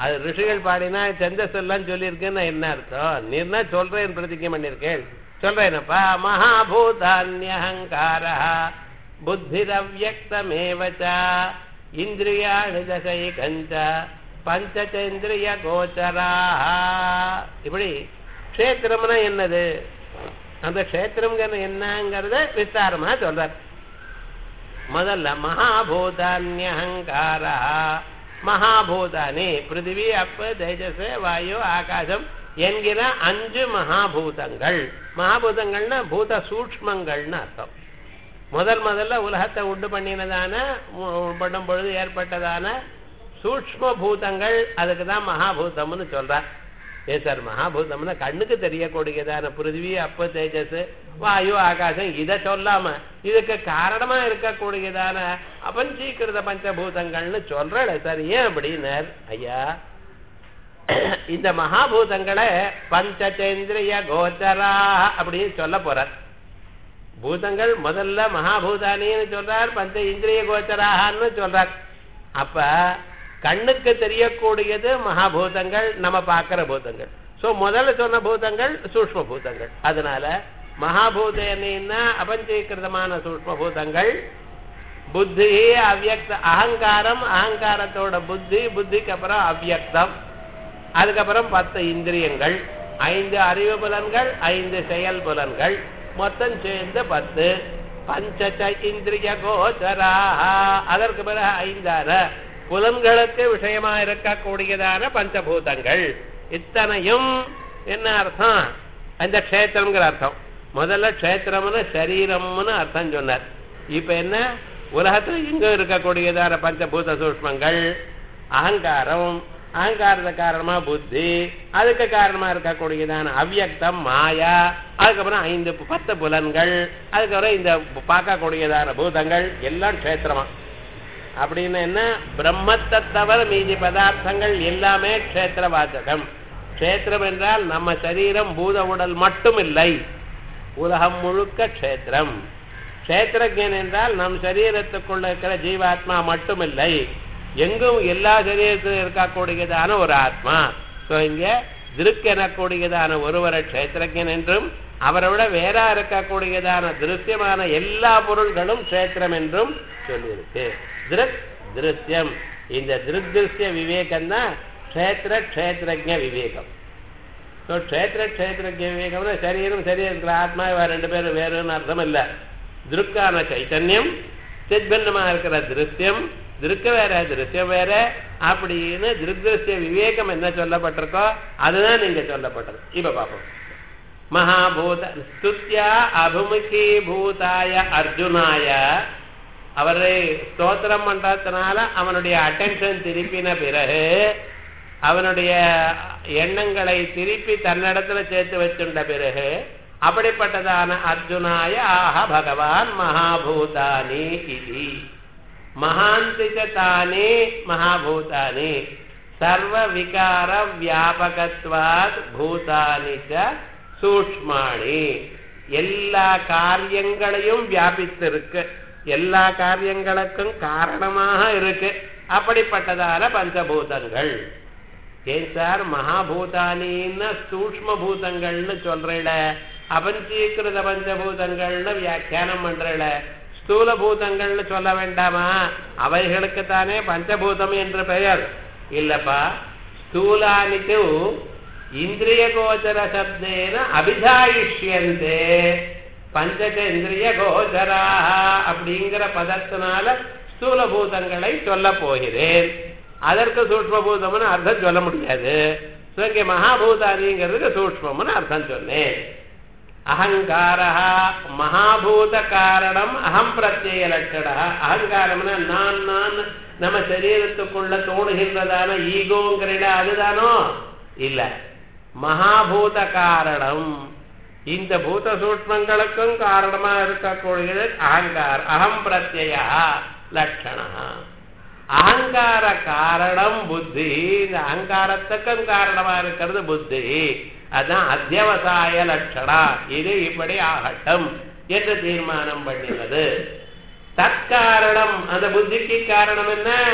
அது ரிஷிகள் பாடினா சந்தஸ் எல்லாம் சொல்லியிருக்குன்னு என்ன அர்த்தம் நீர்னா சொல்றேன் பிரதிஜை பண்ணிருக்கேன் சொல்றேனப்பா மகாபூதான்யஹங்கார புத்திரவ்யக்தமேவச்ச இந்திரியாணி தசைகஞ்ச பஞ்சச்சேந்திரிய கோச்சரா இப்படி க்ஷேத்திரம்னா என்னது அந்த க்ஷேத்திரம்ங்கிறது என்னங்கிறத விஸ்தாரமா சொல்றார் முதல்ல மகாபூதான்யஹங்கார மகாபூதானி பிருத்திவி அப்பு தேஜஸ் வாயு ஆகாசம் என்கிற அஞ்சு மகாபூதங்கள் மகாபூதங்கள்னா பூத சூக்ஷ்மங்கள்னு அர்த்தம் முதல் முதல்ல உலகத்தை உண்டு பண்ணினதான உ- பண்ணும் பொழுது ஏற்பட்டதான சூக்ஷ்ம பூதங்கள் அதுக்கு தான் மகாபூதம்னு சொல்றார் ஏ சார் மகாபூதம்னா கண்ணுக்கு தெரியக்கூடியதான பிருத்திவி அப்ப தேஜஸ் வாயு ஆகாசம் இதை சொல்லாம இதுக்கு காரணமா இருக்கக்கூடியதான அபஞ்சீகிருத பஞ்சபூதங்கள்னு சொல்றல சார் ஏன் அப்படின்னார் ஐயா இந்த மகாபூதங்களை பஞ்சச்சேந்திரிய கோச்சரா அப்படின்னு சொல்ல போறார் பூதங்கள் முதல்ல மகாபூதானின்னு சொல்றார் பஞ்ச இந்திரிய கோச்சராகன்னு சொல்றார் அப்ப கண்ணுக்கு தெரியக்கூடியது மகாபூதங்கள் நம்ம பார்க்கிற பூதங்கள் சோ முதல்ல சொன்ன பூதங்கள் சூக்ஷ்ம பூதங்கள் அதனால மகாபூதனா அபஞ்சீகிருதமான சூக்ஷ்ம பூதங்கள் புத்தி அவ்யக்த அகங்காரம் அகங்காரத்தோட புத்தி புத்திக்கு அப்புறம் அவ்யக்தம் அதுக்கப்புறம் பத்து இந்திரியங்கள் ஐந்து அறிவு புலன்கள் ஐந்து செயல் புலன்கள் மொத்தம் சேர்ந்து பத்து பஞ்சச இந்திரிய கோச்சராக அதற்கு பிறகு ஐந்தான புலன்களுக்கு விஷயமா இருக்கக்கூடியதான பஞ்சபூதங்கள் இத்தனையும் என்ன அர்த்தம் அந்த க்ஷேத்திரம்ங்கிற அர்த்தம் முதல்ல க்ஷேத்திரம்னு சரீரம்னு அர்த்தம் சொன்னார் இப்ப என்ன உலகத்துல இங்க இருக்கக்கூடியதான பஞ்சபூத சூஷ்மங்கள் அகங்காரம் அகங்காரத காரணமா புத்தி அதுக்கு காரணமா இருக்கக்கூடியதான அவ்யக்தம் மாயா அதுக்கப்புறம் ஐந்து பு- பத்து புலன்கள் அதுக்கப்புறம் இந்த பார்க்கக்கூடியதான பூதங்கள் எல்லாம் க்ஷேத்திரமா அப்படின்னு என்ன பிரம்மத்தை தவிர மீதி பதார்த்தங்கள் எல்லாமே க்ஷேத்திரவாச்சகம் க்ஷேத்திரம் என்றால் நம்ம சரீரம் பூத உடல் மட்டும் இல்லை உலகம் முழுக்க க்ஷேத்திரம் க்ஷேத்திரஜன் என்றால் நம் சரீரத்துக்குள்ள இருக்கிற ஜீவாத்மா மட்டும் இல்லை எங்கும் எல்லா சரீரத்திலும் இருக்கக்கூடியதான ஒரு ஆத்மா சோ இங்க திருக் எனக்கூடியதான ஒருவரை க்ஷேத்திரஜன் என்றும் அவரை விட வேறா இருக்கக்கூடியதான திருஷ்யமான எல்லா பொருள்களும் க்ஷேத்திரம் என்றும் சொல்லியிருக்கு திருக் திருஷ்யம் இந்த திருக் திருஷ்ய விவேகம் தான் க்ஷேத்திர க்ஷேத்திரஜ விவேகம் ஸோ க்ஷேத்திர க்ஷேத்திரஜ விவேகம்னா சரீரம் சரீரத்தில் ஆத்மா இவ ரெண்டு பேரும் வேறுன்னு அர்த்தம் இல்லை திருக்கான சைத்தன்யம் சித்பன்னமா இருக்கிற திருஷ்யம் திருக்க வேற திருஷ்யம் வேற அப்படின்னு திருஷ்ய விவேகம் என்ன சொல்லப்பட்டிருக்கோ அதுதான் நீங்க சொல்லப்பட்டது இப்ப பார்ப்போம் மகாபூத ஸ்துத்யா அபிமுகி பூதாய அர்ஜுனாய அவரை ஸ்தோத்திரம் பண்றதுனால அவனுடைய அட்டென்ஷன் திருப்பின பிறகு அவனுடைய எண்ணங்களை திருப்பி தன்னிடத்துல சேர்த்து வச்சுண்ட பிறகு அப்படிப்பட்டதான அர்ஜுனாய ஆஹ பகவான் மகாபூதானி இது மகாந்தி ச தானி மகாபூதானி சர்வ விகார வியாபகத்வாத் பூதானி ச சூக்ஷ்மாணி எல்லா காரியங்களையும் வியாபித்திருக்கு எல்லா காரியங்களுக்கும் காரணமாக இருக்கு அப்படிப்பட்டதான பஞ்சபூதங்கள் ஏன் சார் மகாபூதானின்னு சூக்ஷ்ம பூதங்கள்னு சொல்றேல அபஞ்சீகிருத பஞ்சபூதங்கள்னு வியாக்கியானம் பண்றேல ஸ்தூல பூதங்கள்னு சொல்ல வேண்டாமா அவைகளுக்கு தானே பஞ்சபூதம் என்று பெயர் இல்லப்பா ஸ்தூலானிக்கு இந்திரிய கோச்சர சப்தேன அபிதாயிஷ்யந்தே பஞ்சக இந்திரிய கோச்சரா அப்படிங்கிற பதத்தினால ஸ்தூல பூதங்களை சொல்ல போகிறேன் அதற்கு சூக்மபூதம்னு அர்த்தம் சொல்ல முடியாது So, இங்க மகாபூதாதிங்கிறதுக்கு சூக்மம்னு அர்த்தம் சொன்னேன் அகங்காரா மகாபூத காரணம் அகம் பிரத்யேக லட்சணா அகங்காரம்னா நான் நான் நம்ம சரீரத்துக்குள்ள தோணுகின்றதான ஈகோங்கிற அதுதானோ இல்ல மகாபூத காரணம் இந்த பூத சூக்மங்களுக்கும் காரணமா இருக்கக்கூடியது அகங்கார் அகம் பிரத்யா லட்சணா அகங்கார காரணம் புத்தி இந்த அகங்காரத்துக்கும் காரணமா இருக்கிறது புத்தி அதான் அத்தியவசாய லட்சணா இது இப்படி ஆகட்டும் என்று தீர்மானம் பண்ணினது தற்காரணம் அந்த புத்திக்கு காரணம் என்ன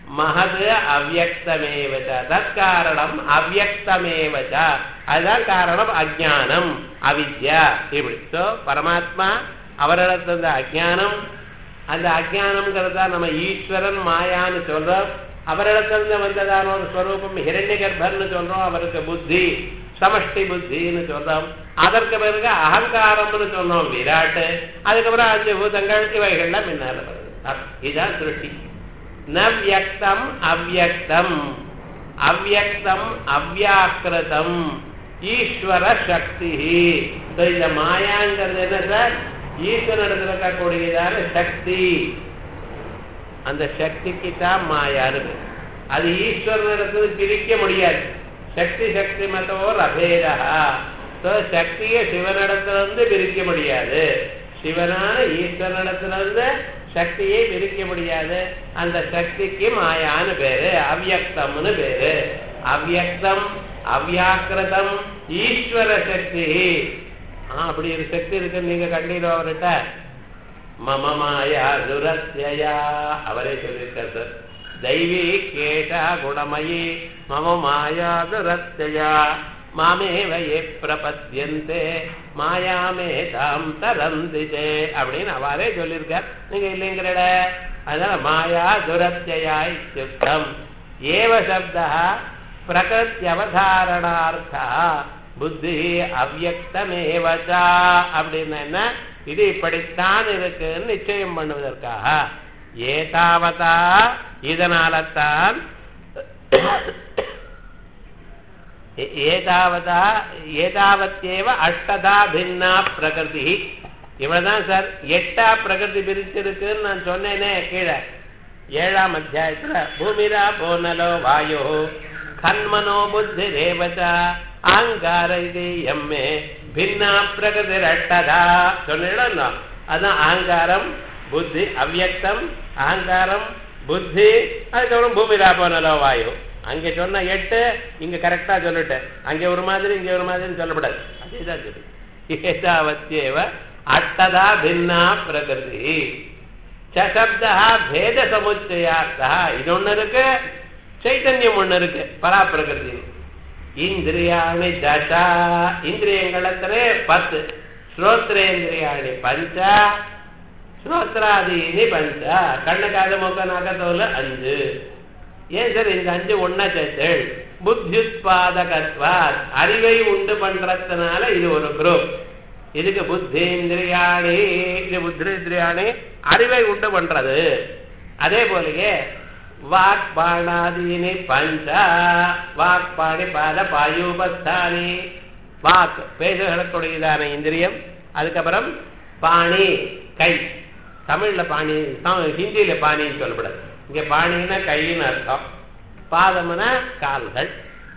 மகது அவ்வக்தமேவச்ச தற்காரணம் அவ்வக்தமேவச்ச அதுதான் காரணம் அஜானம் அவித்யா இப்படி ஸோ பரமாத்மா அவரிடத்துல இருந்த அஜானம் அந்த அஜானம்ங்கிறதா நம்ம ஈஸ்வரன் மாயான்னு சொல்றோம் அவரிடத்திலிருந்து வந்ததான ஒரு ஸ்வரூபம் ஹிரண்ய கர்ப்பர்னு சொல்றோம் அவருக்கு புத்தி சமஷ்டி புத்தின்னு சொல்றோம் அதற்கு பிறகு அகங்காரம்னு சொன்னோம் விராட்டு அதுக்கப்புறம் அஞ்சு பூதங்கள் இவைகள்லாம் முன்னால வருது இதுதான் திருஷ்டி நவ்யக்தம் அவ்யக்தம் அவ்யக்தம் அவ்யாக்கிருதம் ஈஸ்வர சக்தி இந்த மாயாங்கிறது என்ன சார் ஈஸ்வரனிடத்தில் இருக்கக்கூடியதான சக்தி அந்த சக்திக்கு தான் மாயான்னு அது ஈஸ்வரனிடத்துல பிரிக்க முடியாது சக்தி சக்தி மத்தோர் அபேதா சக்தியை சிவனிடத்திலிருந்து பிரிக்க முடியாது சிவனான ஈஸ்வரனிடத்திலிருந்து சக்தியை பிரிக்க முடியாது அந்த சக்திக்கு மாயான்னு பேரு அவ்யக்தம்னு பேரு அவ்யக்தம் அவ்யாக்கிருதம் ஈஸ்வர சக்தி அப்படி ஒரு சக்தி இருக்குன்னு நீங்க கண்டிடும் அவர்கிட்ட மம மாயா துரத்யா அவரே சொல்லியிருக்கார் சார் தெய்வீ கேஷா குணமயி மம மாயா துரத்யா மாமேவ ஏ பிரபத்தியந்தே மாயாமே தாம் தரந்திதே அப்படின்னு அவரே சொல்லியிருக்கார் நீங்க இல்லைங்கிறட அதனால மாயா துரத்யா இத்தியுக்தம் ஏவ சப்தா பிரகிருத்தியவதாரணார்த்தா புத்தி அவ்வக்தமேவதா அப்படின்னு என்ன இது இப்படித்தான் இருக்குன்னு நிச்சயம் பண்ணுவதற்காக ஏதாவதா இதனால்தான் ஏதாவதா ஏதாவத்தேவ அஷ்டதா பின்னா பிரகிருதி இவ்வளவுதான் சார் எட்டா பிரகிருதி பிரிச்சிருக்குன்னு நான் சொன்னேனே கீழே ஏழாம் அத்தியாயத்துல பூமிரா போனலோ வாயு கண்மனோ புத்தி தேவதா ஆங்கார இது எம்மே பின்னா பிரகிருதி ரட்டதா சொன்னா அதான் ஆங்காரம் புத்தி அவ்யக்தம் அகங்காரம் புத்தி அதுக்கப்புறம் பூமிரா போனலோ வாயு அங்க சொன்ன எட்டு இங்க கரெக்டா சொல்லிட்டேன் அங்க ஒரு மாதிரி இங்க ஒரு மாதிரி சொல்லப்படாது அதேதான் சொல்லு ஏதாவத்தியேவ அட்டதா பின்னா பிரகிருதி சசப்தா பேத சமுச்சயார்த்தா இது ஒண்ணு இருக்கு சைத்தன்யம் ஒண்ணு இருக்கு பராப்பிரகிருதி இந்திரியாணி தசா இந்திரியங்களத்திலே பத்து ஸ்ரோத்ரேந்திரியாணி பஞ்ச ஸ்ரோத்ராதீனி பஞ்ச கண்ணு காது மூக்க நாகத்தோல அஞ்சு ஏன் சார் இந்த அஞ்சு ஒன்னா சேர்த்தல் புத்தியுத்பாதகத்வாத் அறிவை உண்டு பண்றதுனால இது ஒரு குரூப் இதுக்கு புத்தேந்திரியாணி இது புத்தேந்திரியாணி அறிவை உண்டு பண்றது அதே போலயே வாக் பாணாதீனி பஞ்ச வாக் பாணி பாத பாயுபஸ்தானி வாக் பேசுகிறக்கூடியதான இந்திரியம் அதுக்கப்புறம் பாணி கை தமிழ்ல பாணி ஹிந்தியில பாணின்னு சொல்லப்படாது இங்க பாணின்னா கைன்னு அர்த்தம் பாதம்னா கால்கள்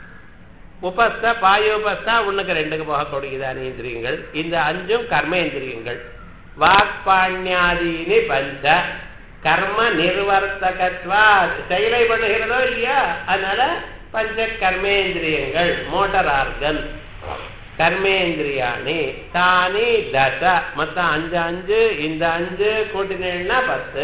உபஸ்த பாயோபஸ்தா உன்னுக்கு ரெண்டுக்கு போகக்கூடியதான இந்திரியங்கள் இந்த அஞ்சும் கர்மேந்திரியங்கள் வாக்பாண்யாதீனி பஞ்ச கர்ம நிர்வர்த்தகத்வா செயலை பண்ணுகிறதோ இல்லையா அதனால பஞ்ச கர்மேந்திரியங்கள் மோட்டர் ஆர்கன் கர்மேந்திரியாணி தானி தச மொத்தம் அஞ்சு அஞ்சு இந்த அஞ்சு கூட்டினேன்னா பத்து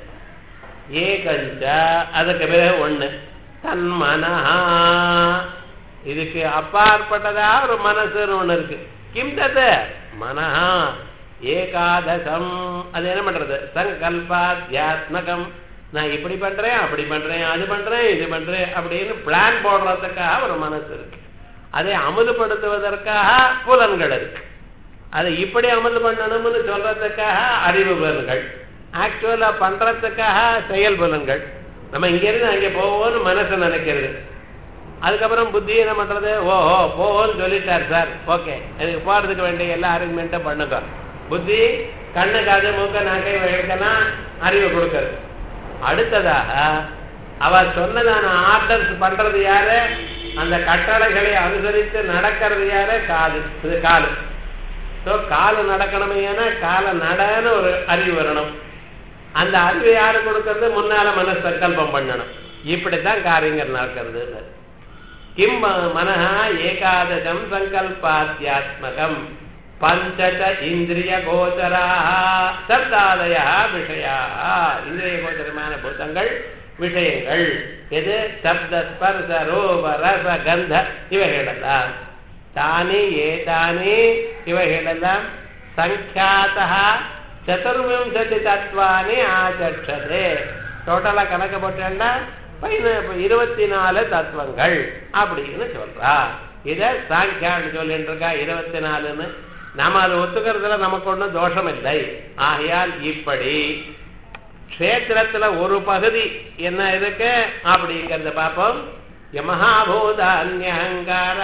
ஏகஞ்ச அதுக்கு பிறகு ஒண்ணு தன்மனஹா இதுக்கு அப்பாற்பட்டதா ஒரு மனசுன்னு ஒண்ணு இருக்கு கிம் தது மனஹா ஏகாதசம் அது என்ன பண்றது சங்கல்பாத்தியாத்மகம் நான் இப்படி பண்றேன் அப்படி பண்றேன் அது பண்றேன் இது பண்றேன் அப்படின்னு பிளான் போடுறதுக்காக ஒரு மனசு இருக்கு அதை அமுதுபடுத்துவதற்காக புலன்கள் இருக்கு அதை இப்படி அமது பண்ணணும்னு சொல்றதுக்காக அறிவு புலன்கள் ஆக்சுவலா பண்றதுக்காக செயல் புலன்கள் நம்ம இங்க இருந்து அங்க போவோம்னு மனசு நினைக்கிறது அதுக்கப்புறம் புத்தி என்ன பண்றது ஓஹோ போவோம்னு சொல்லிட்டார் சார் ஓகே அதுக்கு போறதுக்கு வேண்டிய எல்லா அரேஞ்ச்மெண்ட்டும் பண்ணுங்க புத்தி கண்ணு காது மூக்க நாக்கை வைக்கலாம் அறிவு கொடுக்கறது அடுத்ததாக அவ சொன்னதான ஆர்டர்ஸ் பண்றது யாரு அந்த கட்டளைகளை அனுசரித்து நடக்கிறது யாரு காது இது காலு ஸோ காலு நடக்கணுமே ஏன்னா கால நடன்னு ஒரு அறிவு வரணும் அந்த அறிவு யாரு கொடுக்கறது முன்னால மன சங்கல்பம் பண்ணணும் இப்படித்தான் காரியங்கள் நடக்கிறது கிம் மனஹா ஏகாதசம் சங்கல்பாத்தியாத்மகம் பஞ்சத இந்திரிய கோச்சரா சப்தாதய விஷயா இந்திரிய கோச்சரமான பூதங்கள் விஷயங்கள் எது சப்த ஸ்பர்ச ரூப ரச கந்த இவைகளெல்லாம் தானே ஏதானே இவைகளெல்லாம் சங்கியாத்தா சதுர்விம்சதி தத்துவானி ஆச்சட்சதே டோட்டலா கணக்கு போட்டேன்னா பதின- இருபத்தி நாலு தத்துவங்கள் அப்படின்னு சொல்றா இத சாங்கியான்னு சொல்லிட்டு இருக்கா இருபத்தி நாலுன்னு நாம அதை ஒத்துக்கிறதுல நமக்கு ஒண்ணும் தோஷம் இல்லை ஆகையால் இப்படி க்ஷேத்திரத்துல ஒரு பகுதி என்ன இருக்கு அப்படிங்கறத பார்ப்போம் யமஹாபூத அந்யஹங்கார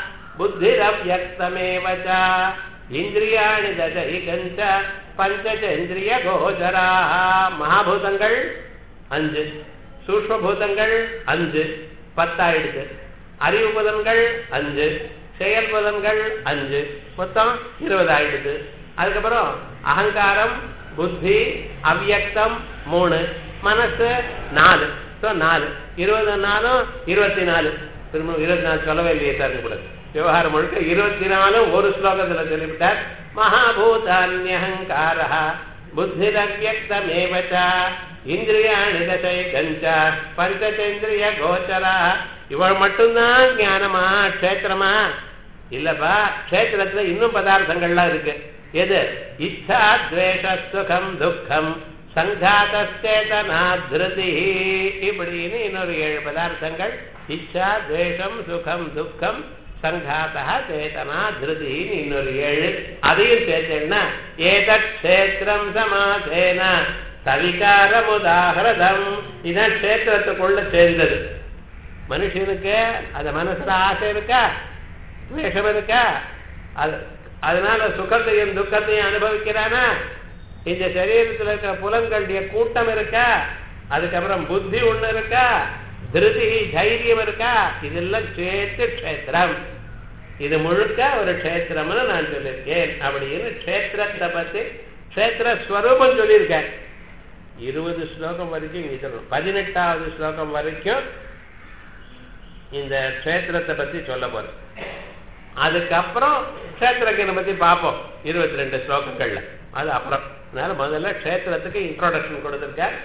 புத்திரவ்யக்தமேவச்ச இந்திரியாணி தசைகஞ்ச பஞ்சச்சேந்திரிய கோச்சரா மகாபூதங்கள் அஞ்சு சூக்மபூதங்கள் அஞ்சு பத்தாயிடுது அறிவு புதன்கள் அஞ்சு செயல் புதன்கள் அஞ்சு மொத்தம் இருபது ஆயிடுது அதுக்கப்புறம் அகங்காரம் புத்தி அவ்யக்தம் மூணு மனசு நாலு ஸோ நாலு இருபது நாலும் இருபத்தி நாலு திரும்ப இருபத்தி நாலு சொல்லவே இல்லையே சார் கூட விவகாரம் முழுக்க இருபத்தி நாலும் ஒரு ஸ்லோகத்துல சொல்லிவிட்டார் மகாபூதான்யஹங்கார புத்திரவ்யக்தமேவச்ச இந்திரியாணி தசைகஞ்ச பஞ்சச்சேந்திரிய கோச்சரா இவள் மட்டும்தான் ஞானமா க்ஷேத்திரமா இல்லப்பா க்ஷேத்திரத்துல இன்னும் பதார்த்தங்கள்லாம் இருக்கு எது இச்சா துவேஷ சுகம் துக்கம் சங்காத்தேதனா திருதி இப்படின்னு இன்னொரு ஏழு பதார்த்தங்கள் இச்சா துவேஷம் சுகம் துக்கம் சங்காத்தா சேதனா திருதின்னு இன்னொரு ஏழு அதையும் சேர்த்தேன்னா ஏதத் கஷேத்திரம் சமாசேன சவிகாரம் உதாகிருதம் இதான் கஷேத்திரத்துக்குள்ள சேர்ந்தது மனுஷனுக்கு அந்த மனசுல ஆசை இருக்கா துவேஷம் இருக்கா அது அதனால சுகத்தையும் துக்கத்தையும் அனுபவிக்கிறானா இந்த சரீரத்தில் இருக்கிற புலன்களுடைய கூட்டம் இருக்கா அதுக்கப்புறம் புத்தி ஒண்ணு இருக்கா திருதி தைரியம் இருக்கா இதெல்லாம் சேர்த்து க்ஷேத்திரம் இது முழுக்க ஒரு க்ஷேத்திரம்னு நான் சொல்லியிருக்கேன் அப்படின்னு க்ஷேத்திரத்தை பத்தி க்ஷேத்திர ஸ்வரூபம் சொல்லியிருக்கேன் இருபது ஸ்லோகம் வரைக்கும் இங்க சொல்லணும் பதினெட்டாவது ஸ்லோகம் வரைக்கும் இந்த க்ஷேத்திரத்தை பத்தி சொல்ல போறேன் அதுக்கப்புறம் க்ஷேத்திரக்கனை பத்தி பார்ப்போம் இருபத்தி ரெண்டு ஸ்லோகங்கள்ல அது அப்புறம் அதனால முதல்ல க்ஷேத்திரத்துக்கு இன்ட்ரோடக்ஷன் கொடுத்துருக்கார்